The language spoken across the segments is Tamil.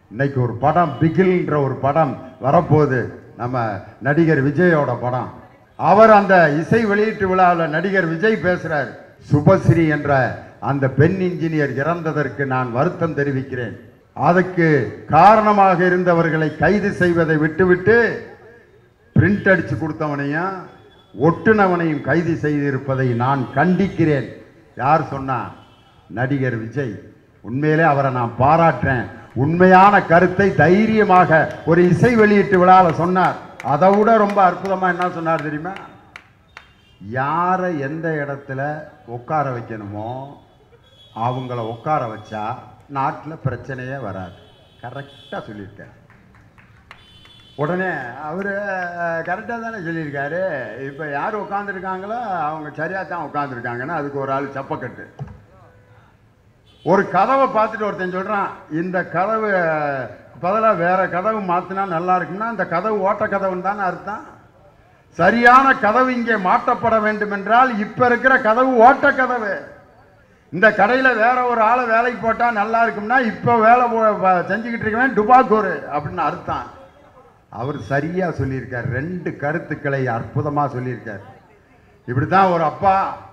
இன்னைக்கு ஒரு படம் பிகில்ன்ற ஒரு படம் வரப்போகுது நம்ம நடிகர் விஜயோட படம் அவர் அந்த இசை வெளியீட்டு விழாவில் நடிகர் விஜய் பேசுறார் சுபஸ்ரீ என்ற அந்த பெண் இன்ஜினியர் இறந்ததற்கு நான் வருத்தம் தெரிவிக்கிறேன் அதுக்கு காரணமாக இருந்தவர்களை கைது செய்வதை விட்டுவிட்டு பிரிண்ட் அடிச்சு கொடுத்தவனையும் ஒட்டுனவனையும் கைது செய்திருப்பதை நான் கண்டிக்கிறேன் யார் சொன்னா நடிகர் விஜய் உண்மையிலே அவரை நான் பாராட்டுறேன் உண்மையான கருத்தை தைரியமாக ஒரு இசை வெளியீட்டு விழாவில் சொன்னார் அதை விட ரொம்ப அற்புதமா என்ன சொன்னார் தெரியுமா யாரை எந்த இடத்துல உட்கார வைக்கணுமோ அவங்கள உட்கார வச்சா நாட்டில் பிரச்சனையே வராது கரெக்டாக சொல்லியிருக்காரு உடனே அவர் கரெக்டாக தானே சொல்லியிருக்காரு இப்போ யார் உட்காந்துருக்காங்களோ அவங்க சரியாக தான் உட்காந்துருக்காங்கன்னா அதுக்கு ஒரு ஆள் சப்பக்கட்டு ஒரு கதவை பார்த்துட்டு ஒருத்தன் சொல்கிறான் இந்த கதவு பதிலாக வேற கதவு மாற்றினா நல்லா இருக்கும்னா இந்த கதவு ஓட்ட கதவுன்னு தானே அர்த்தம் சரியான கதவு இங்கே மாற்றப்பட வேண்டும் என்றால் இப்போ இருக்கிற கதவு ஓட்ட கதவு இந்த கடையில் வேற ஒரு ஆளை வேலைக்கு போட்டால் நல்லா இருக்கும்னா இப்போ வேலை போ- ப- செஞ்சுக்கிட்டு இருக்கவன் டுபாக்கூரு அப்படின்னு அர்த்தம் அவர் சரியா சொல்லியிருக்கார் ரெண்டு கருத்துக்களை அற்புதமா சொல்லியிருக்கார் இப்படி தான் ஒரு அப்பா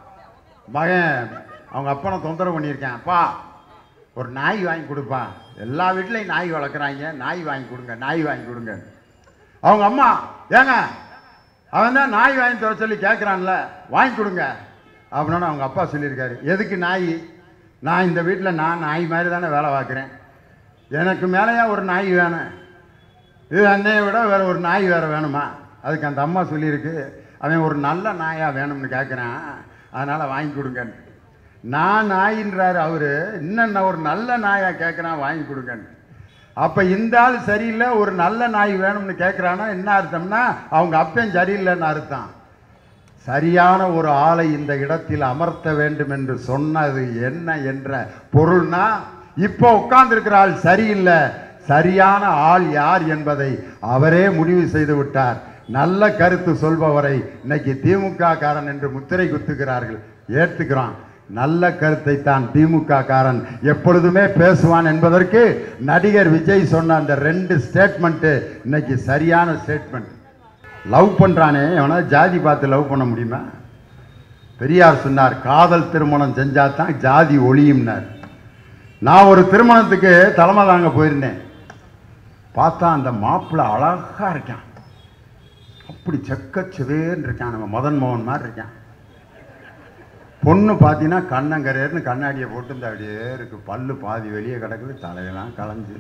மகன் அவங்க அப்பனை தொந்தரவு பண்ணியிருக்கேன் அப்பா ஒரு நாய் வாங்கி கொடுப்பா எல்லா வீட்லையும் நாய் வளர்க்குறாங்க நாய் வாங்கி கொடுங்க நாய் வாங்கி கொடுங்க அவங்க அம்மா ஏங்க அவன் தான் நாய் வாங்கி தர சொல்லி கேட்குறான்ல வாங்கி கொடுங்க அப்படின்னு அவங்க அப்பா சொல்லியிருக்காரு எதுக்கு நாய் நான் இந்த வீட்டில் நான் நாய் மாதிரி தானே வேலை பார்க்குறேன் எனக்கு மேலேயா ஒரு நாய் வேணும் இது அன்னையை விட வேற ஒரு நாய் வேற வேணுமா அதுக்கு அந்த அம்மா சொல்லியிருக்கு அவன் ஒரு நல்ல நாயா வேணும்னு கேட்குறான் அதனால வாங்கி கொடுங்கன்னு நான் நாயின்றாரு அவரு இன்னும் நான் ஒரு நல்ல நாயா கேட்குறான் வாங்கி கொடுங்கன்னு அப்ப இந்த ஆள் சரியில்லை ஒரு நல்ல நாய் வேணும்னு கேட்குறான்னா என்ன அர்த்தம்னா அவங்க அப்பன் சரியில்லைன்னு அர்த்தம் சரியான ஒரு ஆளை இந்த இடத்தில் அமர்த்த வேண்டும் என்று சொன்னது என்ன என்ற பொருள்னா இப்போ உட்கார்ந்திருக்கிற ஆள் சரியில்லை சரியான ஆள் யார் என்பதை அவரே முடிவு செய்து விட்டார் நல்ல கருத்து சொல்பவரை இன்னைக்கு திமுக காரன் என்று முத்திரை குத்துகிறார்கள் ஏற்றுக்கிறான் நல்ல கருத்தை தான் திமுக காரன் எப்பொழுதுமே பேசுவான் என்பதற்கு நடிகர் விஜய் சொன்ன அந்த ரெண்டு ஸ்டேட்மெண்ட் இன்னைக்கு சரியான ஸ்டேட்மெண்ட் லவ் பண்றானே எவனா ஜாதி பார்த்து லவ் பண்ண முடியுமா பெரியார் சொன்னார் காதல் திருமணம் செஞ்சா தான் ஜாதி ஒளியும்னார் நான் ஒரு திருமணத்துக்கு தலைமை தாங்க போயிருந்தேன் பார்த்தா அந்த மாப்பிள்ளை அழகா இருக்கான் அப்படி செக்கச்சுவேன்னு இருக்கான் நம்ம மதன் மோகன் மாதிரி இருக்கான் பொண்ணு பார்த்தீங்கன்னா கண்ணங்கரேர்னு கண்ணாடியை போட்டு இந்த அப்படியே இருக்கு பல்லு பாதி வெளியே கிடக்குது தலையெல்லாம் களைஞ்சு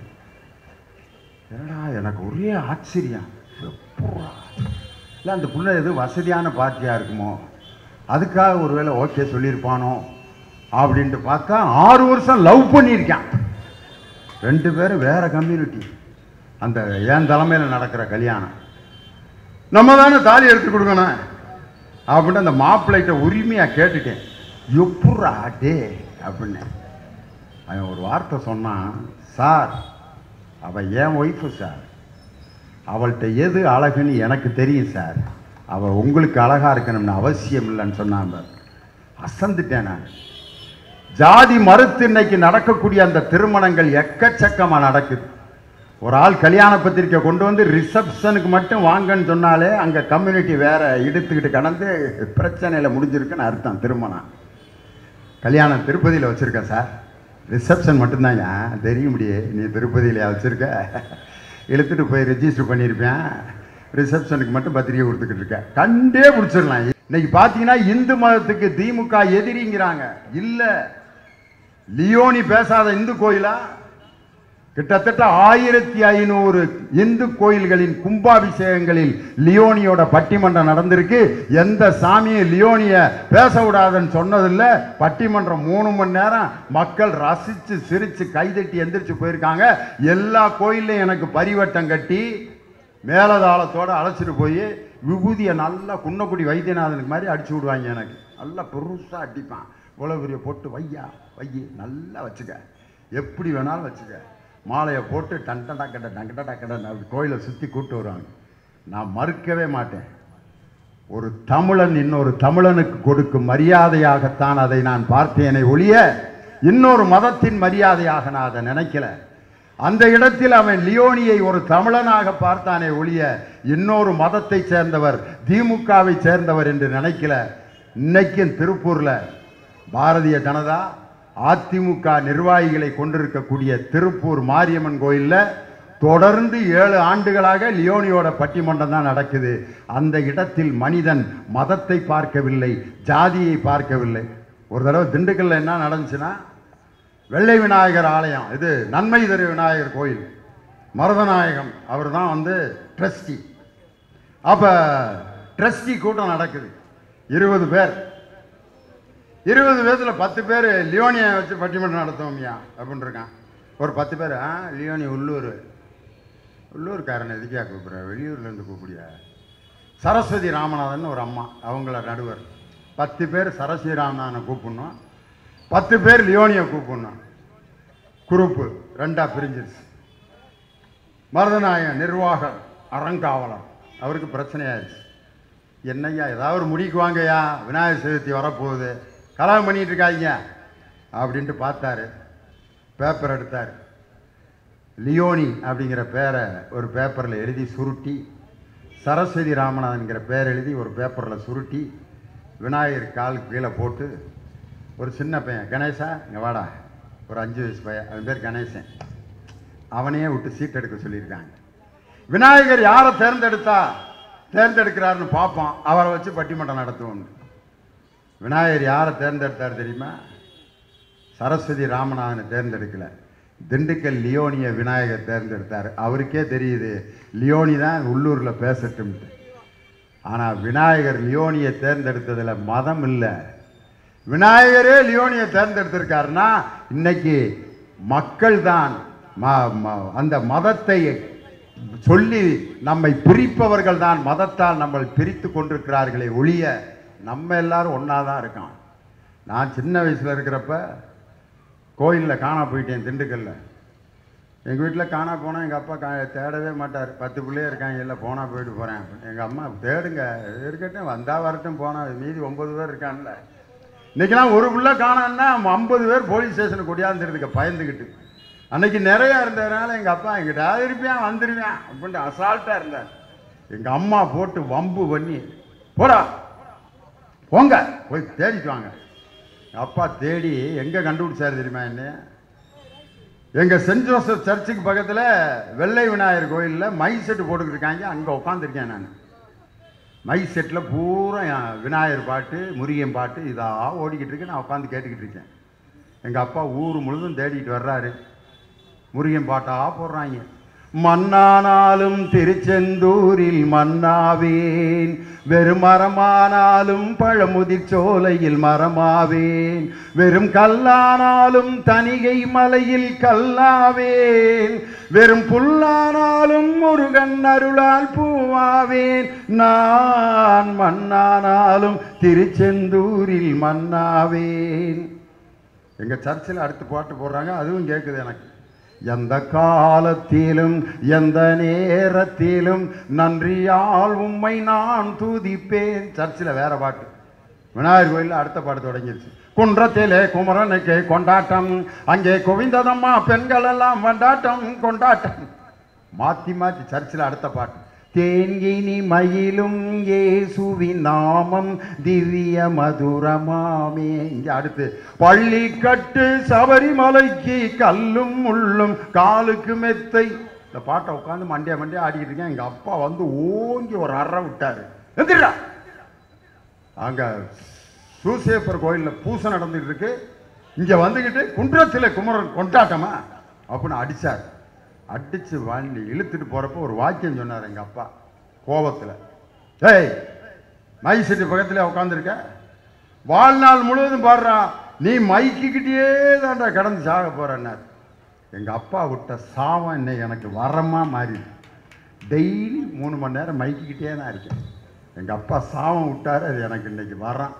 என்னடா எனக்கு ஒரே ஆச்சரியம் எப்புட்றா? இல்லை அந்த புள்ள எது வசதியான பார்ட்டியாக இருக்குமோ அதுக்காக ஒருவேளை ஓகே சொல்லியிருப்பானோ அப்படின்ட்டு பார்த்தா ஆறு வருஷம் லவ் பண்ணியிருக்கான் ரெண்டு பேரும் வேற கம்யூனிட்டி அந்த என் தலைமையில் நடக்கிற கல்யாணம் நம்ம தானே தாலி எடுத்து கொடுக்கணும் அப்படின்னு அந்த மாப்பிள்ளைகிட்ட உரிமையாக கேட்டுட்டேன் எப்புட்றா டே அப்படின்னு அவன் ஒரு வார்த்தை சொன்னான் சார் அவள் என் ஒய்ஃபு சார் அவள்கிட்ட எது அழகுன்னு எனக்கு தெரியும் சார் அவள் உங்களுக்கு அழகா இருக்கணும்னு அவசியம் இல்லைன்னு சொன்னான் பாரு. அசந்துட்டேன் நான் ஜாதி மறுத்து இன்னைக்கு நடக்கக்கூடிய அந்த திருமணங்கள் எக்கச்சக்கமா நடக்குது ஒரு ஆள் கல்யாண பத்திரிக்கை கொண்டு வந்து ரிசப்ஷனுக்கு மட்டும் வாங்கன்னு சொன்னாலே அங்க கம்யூனிட்டி வேற இழுத்துக்கிட்டு கடந்து பிரச்சனையில முடிஞ்சிருக்குன்னு அர்த்தம் திருமணம் கல்யாணம் திருப்பதியில் வச்சுருக்கேன் சார் ரிசப்ஷன் மட்டும்தாங்க தெரிய முடியே நீ திருப்பதியிலையா வச்சுருக்க இழுத்துட்டு போய் ரெஜிஸ்டர் பண்ணியிருப்பேன் ரிசப்ஷனுக்கு மட்டும் பத்திரிக்கை கொடுத்துக்கிட்டு இருக்கேன் கண்டே பிடிச்சிடலாம் இன்னைக்கு பார்த்தீங்கன்னா இந்து மதத்துக்கு திமுக எதிரிங்கிறாங்க இல்லை லியோனி பேசாத இந்து கோயிலா கிட்டத்தட்ட ஆயிரத்தி ஐநூறு இந்து கோயில்களின் கும்பாபிஷேகங்களில் லியோனியோட பட்டிமன்றம் நடந்திருக்கு எந்த சாமியும் லியோனிய பேச விடாதுன்னு சொன்னதில்ல பட்டிமன்றம் மூணு மணி நேரம் மக்கள் ரசிச்சு சிரிச்சு கைதட்டி எந்திரிச்சு போயிருக்காங்க எல்லா கோயில்லையும் எனக்கு பரிவட்டம் கட்டி மேலதாளத்தோட அழைச்சிட்டு போய் விபூதியை நல்லா குன்னக்குடி வைத்தியநாதனுக்கு மாதிரி அடிச்சு விடுவாங்க எனக்கு நல்லா பெருசா அடிப்பான் இவ்வளோ பெரிய போட்டு வையா வையி நல்லா வச்சுக்க எப்படி வேணாலும் வச்சுக்க மாலையை போட்டு டண்ட டக்கட டங்கட டக்கட அப்படி கோயிலை சுற்றி கூட்டு வருவாங்க நான் மறுக்கவே மாட்டேன் ஒரு தமிழன் இன்னொரு தமிழனுக்கு கொடுக்கும் மரியாதையாகத்தான் அதை நான் பார்த்தேனே ஒழிய இன்னொரு மதத்தின் மரியாதையாக நான் அதை நினைக்கல அந்த இடத்தில் அவன் லியோனியை ஒரு தமிழனாக பார்த்தானே ஒழிய இன்னொரு மதத்தை சேர்ந்தவர் திமுகவை சேர்ந்தவர் என்று நினைக்கல இன்னைக்கும் திருப்பூர்ல பாரதிய ஜனதா அதிமுக நிர்வாகிகளை கொண்டிருக்கக்கூடிய திருப்பூர் மாரியம்மன் கோயில்ல தொடர்ந்து ஏழு ஆண்டுகளாக லியோனியோட பட்டிமன்றம் தான் நடக்குது அந்த இடத்தில் மனிதன் மதத்தை பார்க்கவில்லை ஜாதியை பார்க்கவில்லை ஒரு தடவை திண்டுக்கல்ல என்ன நடந்துச்சுன்னா வெள்ளை விநாயகர் ஆலயம் இது நன்மை தரு விநாயகர் கோயில் மருதநாயகம் அவர் தான் வந்து ட்ரஸ்டி அப்போ ட்ரஸ்டி கூட்டம் நடக்குது இருபது பேர் இருபது பேர்த்துல பத்து பேர் லியோனியை வச்சு பட்டிமன்றம் நடத்துவோம்யா அப்படின்னு இருக்கான் ஒரு பத்து பேர் ஆ லியோனி உள்ளூர் உள்ளூர்காரன் எதுக்கியா கூப்பிட்ற வெளியூர்லேருந்து கூப்பிடியா சரஸ்வதி ராமநாதன் ஒரு அம்மா அவங்கள நடுவர் பத்து பேர் சரஸ்வதி ராமநாதனை கூப்பிடணும் பத்து பேர் லியோனியை கூப்பிடணும் குரூப்பு ரெண்டா பிரிஞ்சிருச்சு மருதநாயகன் நிர்வாகம் அறங்காவலர் அவருக்கு பிரச்சனையாயிருச்சு என்னய்யா ஏதாவது ஒரு முடிக்கு வாங்கய்யா விநாயகர் சதுர்த்தி வரப்போகுது கலகம் பண்ணிட்டு இருக்காதீங்க அப்படின்ட்டு பார்த்தாரு பேப்பர் எடுத்தார் லியோனி அப்படிங்கிற பேரை ஒரு பேப்பரில் எழுதி சுருட்டி சரஸ்வதி ராமநாதன்கிற பேர் எழுதி ஒரு பேப்பரில் சுருட்டி விநாயகர் கால் கீழே போட்டு ஒரு சின்ன பையன் கணேசா இங்கே வாடா ஒரு அஞ்சு வயசு பையன் அவன் பேர் கணேசன் அவனையே விட்டு சீட் எடுக்க சொல்லியிருக்காங்க விநாயகர் யாரை தேர்ந்தெடுத்தா தேர்ந்தெடுக்கிறாருன்னு பார்ப்போம் அவரை வச்சு பட்டிமன்றம் நடத்துவோம் விநாயகர் யாரை தேர்ந்தெடுத்தார் தெரியுமா சரஸ்வதி ராமநாதனை தேர்ந்தெடுக்கல திண்டுக்கல் லியோனிய விநாயகர் தேர்ந்தெடுத்தார் அவருக்கே தெரியுது லியோனி தான் உள்ளூரில் பேசட்டும்ட்டு ஆனால் விநாயகர் லியோனியை தேர்ந்தெடுத்ததில் மதம் இல்லை விநாயகரே லியோனியை தேர்ந்தெடுத்திருக்காருன்னா இன்னைக்கு மக்கள் தான் ம- ம- அந்த மதத்தை சொல்லி நம்மை பிரிப்பவர்கள் தான் மதத்தால் நம்ம பிரித்து கொண்டிருக்கிறார்களே ஒழிய நம்ம எல்லாரும் ஒன்றா தான் இருக்கோம் நான் சின்ன வயசில் இருக்கிறப்ப கோயிலில் காணா போயிட்டேன் திண்டுக்கல்ல எங்கள் வீட்டில் காணா போனால் எங்கள் அப்பா கா தேடவே மாட்டார் பத்து பிள்ளையே இருக்காங்க இல்லை போனால் போயிட்டு போகிறேன் எங்கள் அம்மா தேடுங்க இருக்கட்டும் வந்தால் வரட்டும் போனால் மீதி ஒன்பது பேர் இருக்கான்ல இன்னைக்கெல்லாம் ஒரு பிள்ளை காணான்னா ஐம்பது பேர் போலீஸ் ஸ்டேஷனுக்கு கொடியாந்துருதுக்க பயந்துக்கிட்டு அன்னைக்கு நிறையா இருந்ததுனால எங்கள் அப்பா எங்கிட்ட இருப்பியான் வந்துடுவேன் அப்படின்ட்டு அசால்ட்டாக இருந்தார் எங்கள் அம்மா போட்டு வம்பு பண்ணி போடா போங்க போய் தேடிட்டு வாங்க எங்க அப்பா தேடி எங்கே கண்டுபிடிச்சாரு தெரியுமா என்ன எங்கள் சென்ட் ஜோசப் சர்ச்சுக்கு பக்கத்தில் வெள்ளை விநாயகர் கோயிலில் மை செட்டு போட்டுக்கிட்டு இருக்காங்க அங்கே உட்காந்துருக்கேன் நான் மை செட்டில் பூரா என் விநாயகர் பாட்டு முருகன் பாட்டு இதாக ஓடிக்கிட்டு இருக்கு நான் உட்காந்து கேட்டுக்கிட்டு இருக்கேன் எங்கள் அப்பா ஊர் முழுதும் தேடிக்கிட்டு வர்றாரு முருகன் பாட்டாக போடுறாங்க மண்ணானாலும் திருச்செந்தூரில் மண்ணாவேன் வெறும் மரமானாலும் பழமுதிர் சோலையில் மரமாவேன் வெறும் கல்லானாலும் தனிகை மலையில் கல்லாவேன் வெறும் புல்லானாலும் முருகன் அருளால் பூவாவேன் நான் மண்ணானாலும் திருச்செந்தூரில் மண்ணாவேன் எங்க சர்ச்சில் அடுத்து பாட்டு போடுறாங்க அதுவும் கேட்குது எனக்கு எந்த காலத்திலும் எந்த நேரத்திலும் நன்றியால் உம்மை நான் துதிப்பேன் சர்ச்சில் வேற பாட்டு விநாயகர் கோயிலில் அடுத்த பாட்டு தொடங்கிருச்சு குன்றத்திலே குமரனுக்கு கொண்டாட்டம் அங்கே குவிந்ததம்மா பெண்கள் எல்லாம் கொண்டாட்டம் கொண்டாட்டம் மாற்றி மாற்றி சர்ச்சில் அடுத்த பாட்டு தேன்கினி மயிலும் இயேசுவின் நாமம் திவ்ய மதுரமாமே இங்க அடுத்து பள்ளி கட்டு சபரிமலைக்கு கல்லும் முள்ளும் காலுக்கு மெத்தை இந்த பாட்டை உட்காந்து மண்டியா மண்டியா ஆடிக்கிட்டு இருக்கேன் எங்க அப்பா வந்து ஓங்கி ஒரு அறை விட்டாரு எந்திரா அங்க சூசேப்பர் கோயிலில் பூசை நடந்துட்டு இருக்கு இங்க வந்துக்கிட்டு குன்றத்தில் குமரன் கொண்டாட்டமா அப்படின்னு அடிச்சார் அடிச்சு வாங்கி இழுத்துட்டு போறப்போ ஒரு வாக்கியம் சொன்னார் எங்க அப்பா கோபத்துல ஏய் மை செட்டு பக்கத்துல உட்காந்துருக்க வாழ்நாள் முழுவதும் பாடுறான் நீ மைக்கிக்கிட்டே தான்டா கடந்து சாக போறன்னார் எங்க அப்பா விட்ட சாவம் இன்னைக்கு எனக்கு வரமா மாறிடுது டெய்லி மூணு மணி நேரம் மைக்கிக்கிட்டே தான் இருக்கேன் எங்க அப்பா சாவம் விட்டாரு அது எனக்கு இன்னைக்கு வரான்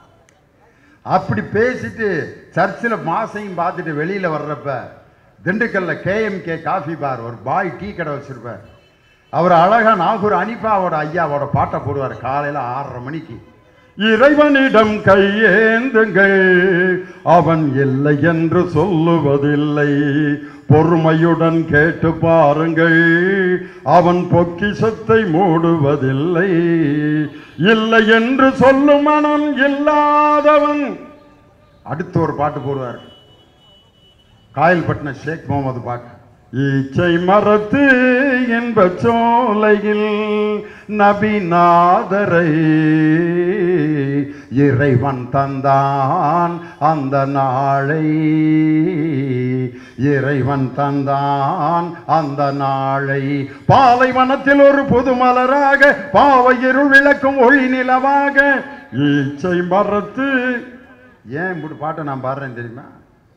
அப்படி பேசிட்டு சர்ச்சில் மாசையும் பார்த்துட்டு வெளியில் வர்றப்ப திண்டுக்கல்ல கேஎம்கே காஃபி பார் ஒரு பாய் டீ கடை வச்சிருப்பார் அவர் அழகா நாகூர் அனிபாவோட ஐயாவோட பாட்டை போடுவார் காலையில் ஆறரை மணிக்கு இறைவனிடம் கையேந்துங்கள் அவன் இல்லை என்று சொல்லுவதில்லை பொறுமையுடன் கேட்டு பாருங்கள் அவன் பொக்கிஷத்தை மூடுவதில்லை இல்லை என்று சொல்லும் மனம் இல்லாதவன் அடுத்து ஒரு பாட்டு போடுவார் காயல்பட்டின ஷேக் முகமது பாட்டு ஈச்சை மரத்து என்ப சோலையில் நபிநாதரை இறைவன் தந்தான் அந்த நாளை இறைவன் தந்தான் அந்த நாளை பாலைவனத்தில் ஒரு புது மலராக பாவை இருள் விளக்கும் ஒளி நிலவாக ஈச்சை மரத்து ஏன் இப்படி பாட்டை நான் பாடுறேன் தெரியுமா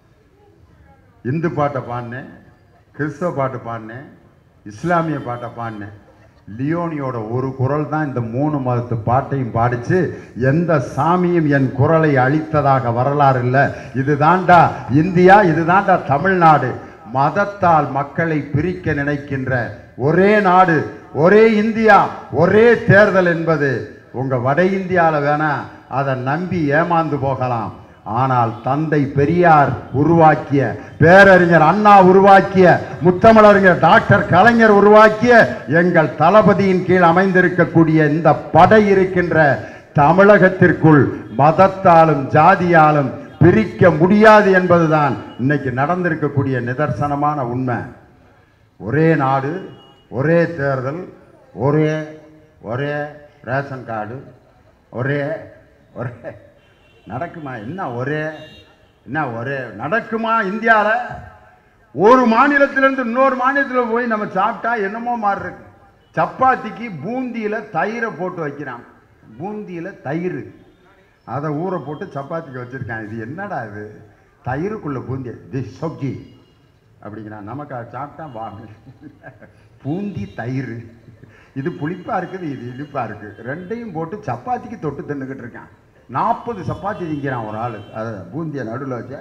இந்து பாட்டை பாடினேன் கிறிஸ்தவ பாட்டு பாடினேன் இஸ்லாமிய பாட்டை பாடினேன் லியோனியோட ஒரு குரல் தான் இந்த மூணு மதத்து பாட்டையும் பாடிச்சு எந்த சாமியும் என் குரலை அழித்ததாக வரலாறு இல்லை இதுதான்டா இந்தியா இதுதான்டா தமிழ்நாடு மதத்தால் மக்களை பிரிக்க நினைக்கின்ற ஒரே நாடு ஒரே இந்தியா ஒரே தேர்தல் என்பது உங்க வட இந்தியால வேணா அதை நம்பி ஏமாந்து போகலாம் ஆனால் தந்தை பெரியார் உருவாக்கிய பேரறிஞர் அண்ணா உருவாக்கிய முத்தமிழறிஞர் டாக்டர் கலைஞர் உருவாக்கிய எங்கள் தளபதியின் கீழ் அமைந்திருக்கக்கூடிய இந்த படை இருக்கின்ற தமிழகத்திற்குள் மதத்தாலும் ஜாதியாலும் பிரிக்க முடியாது என்பதுதான் இன்னைக்கு நடந்திருக்கக்கூடிய நிதர்சனமான உண்மை ஒரே நாடு ஒரே தேர்தல் ஒரே ஒரே ரேஷன் கார்டு ஒரே ஒரே நடக்குமா என்ன ஒரே என்ன ஒரே நடக்குமா இந்தியாவில் ஒரு மாநிலத்திலேருந்து இன்னொரு மாநிலத்தில் போய் நம்ம சாப்பிட்டா என்னமோ மாதிரி இருக்கு சப்பாத்திக்கு பூந்தியில் தயிரை போட்டு வைக்கிறான் பூந்தியில் தயிர் அதை ஊற போட்டு சப்பாத்திக்கு வச்சுருக்கான் இது என்னடா இது தயிருக்குள்ள பூந்தி தி சப்ஜி அப்படிங்கிறான் நமக்கு அதை சாப்பிட்டா வாங்க பூந்தி தயிர் இது புளிப்பா இருக்குது இது இனிப்பா இருக்கு ரெண்டையும் போட்டு சப்பாத்திக்கு தொட்டு தின்னுக்கிட்டு இருக்கான் நாற்பது சப்பாத்தி திங்கிறான் ஒரு ஆள் அதை பூந்தியை நடுவில் வச்ச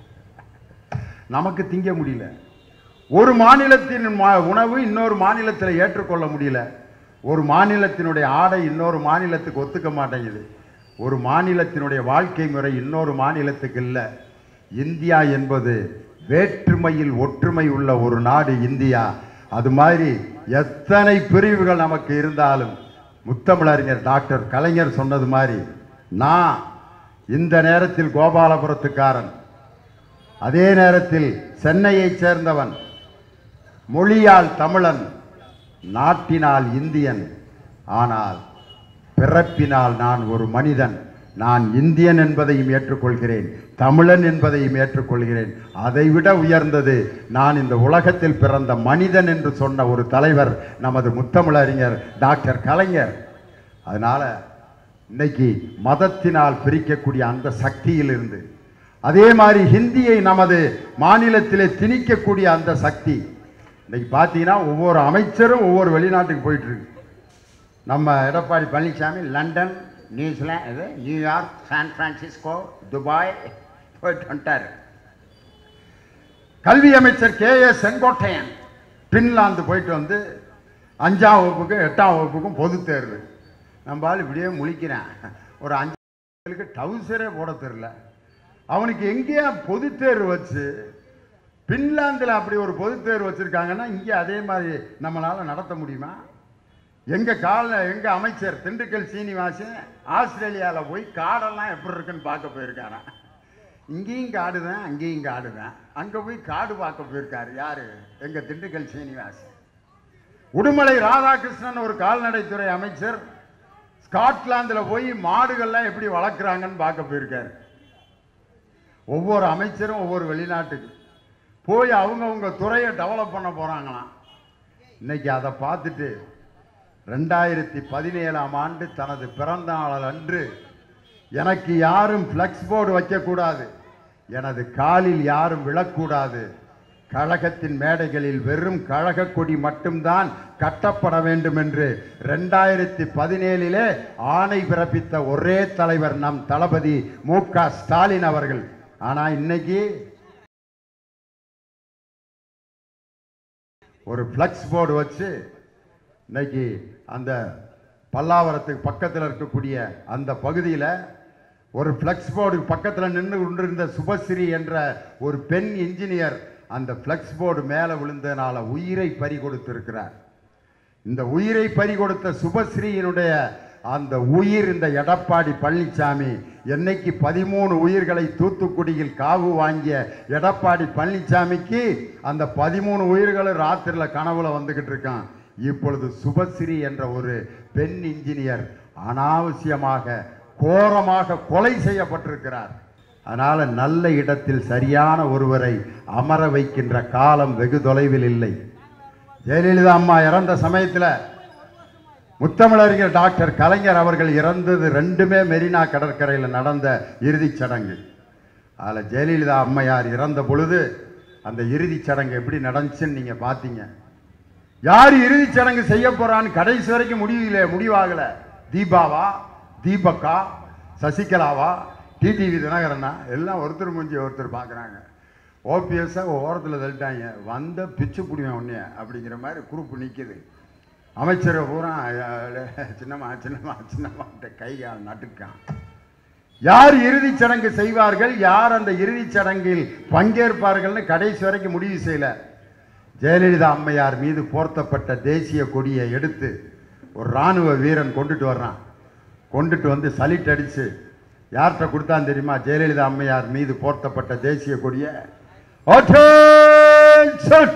நமக்கு திங்க முடியல ஒரு மாநிலத்தின் மா- உணவு இன்னொரு மாநிலத்தில் ஏற்றுக்கொள்ள முடியல ஒரு மாநிலத்தினுடைய ஆடை இன்னொரு மாநிலத்துக்கு ஒத்துக்க மாட்டேங்குது ஒரு மாநிலத்தினுடைய வாழ்க்கை முறை இன்னொரு மாநிலத்துக்கு இல்லை இந்தியா என்பது வேற்றுமையில் ஒற்றுமை உள்ள ஒரு நாடு இந்தியா அது மாதிரி எத்தனை பிரிவுகள் நமக்கு இருந்தாலும் முத்தமிழறிஞர் டாக்டர் கலைஞர் சொன்னது மாதிரி நான் இந்த நேரத்தில் கோபாலபுரத்துக்காரன் அதே நேரத்தில் சென்னையைச் சேர்ந்தவன் மொழியால் தமிழன் நாட்டினால் இந்தியன் ஆனால் பிறப்பினால் நான் ஒரு மனிதன் நான் இந்தியன் என்பதையும் ஏற்றுக்கொள்கிறேன் தமிழன் என்பதையும் ஏற்றுக்கொள்கிறேன் அதைவிட உயர்ந்தது நான் இந்த உலகத்தில் பிறந்த மனிதன் என்று சொன்ன ஒரு தலைவர் நமது முத்தமிழறிஞர் டாக்டர் கலைஞர் அதனால இன்னைக்கு மதத்தினால் பிரிக்கக்கூடிய அந்த சக்தியிலிருந்து அதே மாதிரி ஹிந்தியை நமது மாநிலத்திலே திணிக்கக்கூடிய அந்த சக்தி இன்னைக்கு பார்த்தீங்கன்னா ஒவ்வொரு அமைச்சரும் ஒவ்வொரு வெளிநாட்டுக்கு போயிட்டு இருக்கு நம்ம எடப்பாடி பழனிசாமி லண்டன் நியூசிலாந்து இது நியூயார்க் சான் பிரான்சிஸ்கோ துபாய் போயிட்டு வந்துட்டார் கல்வி அமைச்சர் கே எஸ் செங்கோட்டையன் பின்லாந்து போயிட்டு வந்து அஞ்சாம் வகுப்புக்கும் எட்டாம் வகுப்புக்கும் பொது தேர்வு நம்ம ஆள் இப்படியே முழிக்கிறான் ஒரு அஞ்சு டவுசரே போட தெரில அவனுக்கு எங்கேயா பொது தேர்வு வச்சு பின்லாந்தில் அப்படி ஒரு பொது தேர்வு வச்சுருக்காங்கன்னா இங்கே அதே மாதிரி நம்மளால் நடத்த முடியுமா எங்க கால எங்க அமைச்சர் திண்டுக்கல் சீனிவாசன் ஆஸ்திரேலியாவில் போய் காடெல்லாம் எப்படி இருக்குன்னு பார்க்க போயிருக்காராம் இங்கேயும் காடு தான் அங்கேயும் காடு தான் அங்கே போய் காடு பார்க்க போயிருக்காரு யாரு எங்க திண்டுக்கல் சீனிவாசன் உடுமலை ராதாகிருஷ்ணன் ஒரு கால்நடைத்துறை அமைச்சர் ஸ்காட்லாந்தில் போய் மாடுகள்லாம் எப்படி வளர்க்குறாங்கன்னு பார்க்க போயிருக்காரு ஒவ்வொரு அமைச்சரும் ஒவ்வொரு வெளிநாட்டுக்கு போய் அவங்கவுங்க துறையை டெவலப் பண்ண போகிறாங்களாம் இன்னைக்கு அதை பார்த்துட்டு ரெண்டாயிரத்தி பதினேழாம் ஆண்டு தனது பிறந்த நாள் அன்று எனக்கு யாரும் ஃப்ளெக்ஸ் போர்டு வைக்கக்கூடாது எனது காலில் யாரும் விழக்கூடாது கழகத்தின் மேடைகளில் வெறும் கழக கொடி மட்டும்தான் கட்டப்பட வேண்டும் என்று ரெண்டாயிரத்தி பதினேழிலே ஆணை பிறப்பித்த ஒரே தலைவர் நம் தளபதி மு க ஸ்டாலின் அவர்கள் ஆனா இன்னைக்கு ஒரு ஃப்ளெக்ஸ் போர்டு வச்சு இன்னைக்கு அந்த பல்லாவரத்துக்கு பக்கத்தில் இருக்கக்கூடிய அந்த பகுதியில் ஒரு ஃப்ளெக்ஸ் போர்டு பக்கத்தில் நின்று கொண்டிருந்த சுபஸ்ரீ என்ற ஒரு பெண் இன்ஜினியர் அந்த ஃப்ளெக்ஸ் போர்டு மேலே விழுந்ததுனால உயிரை பறி கொடுத்திருக்கிறார் இந்த உயிரை பறி கொடுத்த சுபஸ்ரீயினுடைய அந்த உயிர் இந்த எடப்பாடி பழனிசாமி என்னைக்கு பதிமூணு உயிர்களை தூத்துக்குடியில் காவு வாங்கிய எடப்பாடி பழனிசாமிக்கு அந்த பதிமூணு உயிர்களும் ராத்திரில கனவுல வந்துகிட்டு இருக்கான் இப்பொழுது சுபஸ்ரீ என்ற ஒரு பெண் இன்ஜினியர் அனாவசியமாக கோரமாக கொலை செய்யப்பட்டிருக்கிறார் அதனால நல்ல இடத்தில் சரியான ஒருவரை அமர வைக்கின்ற காலம் வெகு தொலைவில் இல்லை ஜெயலலிதா அம்மா இறந்த சமயத்தில் முத்தமிழறிஞர் டாக்டர் கலைஞர் அவர்கள் இறந்தது ரெண்டுமே மெரினா கடற்கரையில் நடந்த இறுதிச் சடங்கு அதில் ஜெயலலிதா அம்மையார் இறந்த பொழுது அந்த இறுதிச் சடங்கு எப்படி நடந்துச்சுன்னு நீங்கள் பார்த்தீங்க யார் இறுதிச் சடங்கு செய்ய போறான்னு கடைசி வரைக்கும் முடியல முடிவாகல தீபாவா தீபக்கா சசிகலாவா டிடிவி தினகரனா எல்லாம் ஒருத்தர் மூஞ்சி ஒருத்தர் பார்க்குறாங்க ஓபிஎஸ்ஸை ஓரத்தில் தள்ளிட்டாங்க வந்த பிச்சு புடிவேன் உன்னைய அப்படிங்கிற மாதிரி குரூப் நிற்கிது அமைச்சரை பூரா அஹ், சின்னம்மா சின்னம்மா சின்னம்மாட்ட கை கால் நட்டுக்கான் யார் இறுதிச் சடங்கு செய்வார்கள் யார் அந்த இறுதிச் சடங்கில் பங்கேற்பார்கள்னு கடைசி வரைக்கும் முடிவு செய்யல ஜெயலலிதா அம்மையார் மீது போர்த்தப்பட்ட தேசிய கொடியை எடுத்து ஒரு ராணுவ வீரன் கொண்டுட்டு வர்றான் கொண்டுட்டு வந்து சலிட் அடிச்சு யார்கிட்ட கொடுத்தான் தெரியுமா ஜெயலலிதா அம்மையார் மீது போர்த்தப்பட்ட தேசிய கொடியை Attention!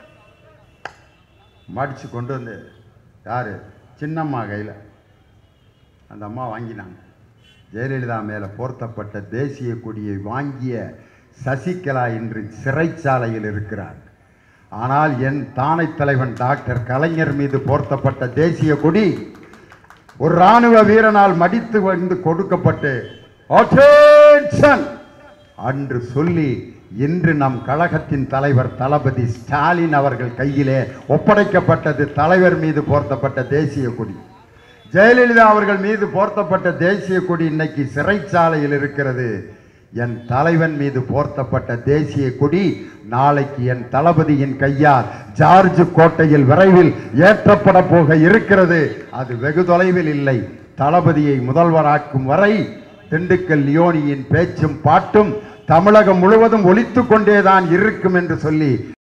மடிச்சு கொண்டு வந்து யாரு சின்னம்மா கையில் அந்த அம்மா வாங்கினாங்க ஜெயலலிதா மேலே போர்த்தப்பட்ட தேசிய கொடியை வாங்கிய சசிகலா இன்று சிறைச்சாலையில் இருக்கிறார் ஆனால் என் தானை தலைவன் டாக்டர் கலைஞர் மீது போர்த்தப்பட்ட தேசிய கொடி ஒரு ராணுவ வீரனால் மடித்து வந்து கொடுக்கப்பட்டு "Attention!" அன்று சொல்லி இன்று நம் கழகத்தின் தலைவர் தளபதி ஸ்டாலின் அவர்கள் கையிலே ஒப்படைக்கப்பட்டது தலைவர் மீது போர்த்தப்பட்ட தேசிய கொடி ஜெயலலிதா அவர்கள் மீது போர்த்தப்பட்ட தேசிய கொடி இன்னைக்கு சிறைச்சாலையில் இருக்கிறது என் தலைவன் மீது போர்த்தப்பட்ட தேசிய கொடி நாளைக்கு என் தளபதியின் கையால் ஜார்ஜ் கோட்டையில் விரைவில் ஏற்றப்பட போக இருக்கிறது அது வெகு தொலைவில் இல்லை தளபதியை முதல்வராக்கும் வரை திண்டுக்கல் லியோனியின் பேச்சும் பாட்டும் தமிழகம் முழுவதும் ஒலித்துக் கொண்டேதான் இருக்கும் என்று சொல்லி